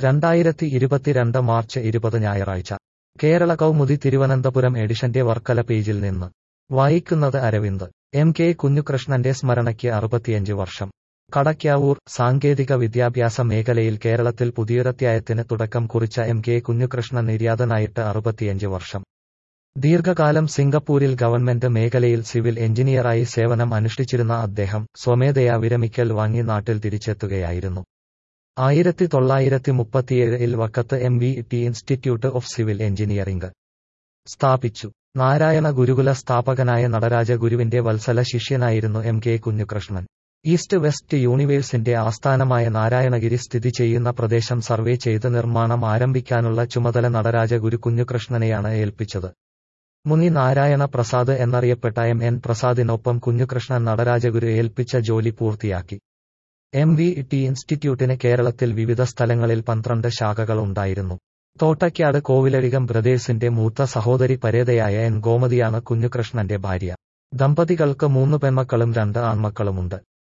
രണ്ടായിരത്തി ഇരുപത്തിരണ്ട് മാർച്ച് ഇരുപത് ഞായറാഴ്ച കേരള കൗമുദി തിരുവനന്തപുരം എഡിഷന്റെ വർക്കല പേജിൽ നിന്ന് വായിക്കുന്നത് അരവിന്ദ് എം കെ കുഞ്ഞുകൃഷ്ണന്റെ സ്മരണയ്ക്ക് അറുപത്തിയഞ്ച് വർഷം കടയ്ക്കാവൂർ സാങ്കേതിക വിദ്യാഭ്യാസ മേഖലയിൽ കേരളത്തിൽ പുതിയൊരധ്യായത്തിന് തുടക്കം കുറിച്ച എം കെ കുഞ്ഞുകൃഷ്ണൻ നിര്യാതനായിട്ട് അറുപത്തിയഞ്ച് വർഷം ദീർഘകാലം സിംഗപ്പൂരിൽ ഗവൺമെന്റ് മേഖലയിൽ സിവിൽ എഞ്ചിനീയറായി സേവനം അനുഷ്ഠിച്ചിരുന്ന അദ്ദേഹം സ്വമേധയാ വിരമിക്കൽ വാങ്ങി നാട്ടിൽ തിരിച്ചെത്തുകയായിരുന്നു ആയിരത്തി തൊള്ളായിരത്തി മുപ്പത്തിയേഴിൽ വക്കത്ത് M V T institute of civil engineering സ്ഥാപിച്ചു നാരായണ ഗുരുകുല സ്ഥാപകനായ നടരാജ ഗുരുവിന്റെ വത്സല ശിഷ്യനായിരുന്നു M K Kunjukrishnan east west യൂണിവേഴ്സിന്റെ ആസ്ഥാനമായ നാരായണഗിരി സ്ഥിതി ചെയ്യുന്ന പ്രദേശം സർവേ ചെയ്ത് നിർമ്മാണം ആരംഭിക്കാനുള്ള ചുമതല നടരാജ ഗുരു കുഞ്ഞുകൃഷ്ണനെയാണ് ഏൽപ്പിച്ചത് മുനി നാരായണ പ്രസാദ് എന്നറിയപ്പെട്ട എം എൻ പ്രസാദിനൊപ്പം കുഞ്ഞുകൃഷ്ണൻ നടരാജഗുരു ഏൽപ്പിച്ച ജോലി പൂർത്തിയാക്കി എം വി ടി ഇൻസ്റ്റിറ്റ്യൂട്ടിന് കേരളത്തിൽ വിവിധ സ്ഥലങ്ങളിൽ പന്ത്രണ്ട് ശാഖകൾ ഉണ്ടായിരുന്നു തോട്ടയ്ക്കാട് കോവിലഴികം ബ്രദേഴ്സിന്റെ മൂത്ത സഹോദരി പരേതയായ എൻ ഗോമതിയാണ് കുഞ്ഞുകൃഷ്ണന്റെ ഭാര്യ ദമ്പതികൾക്ക് മൂന്ന് പെൺമക്കളും രണ്ട് ആൺമക്കളുമുണ്ട്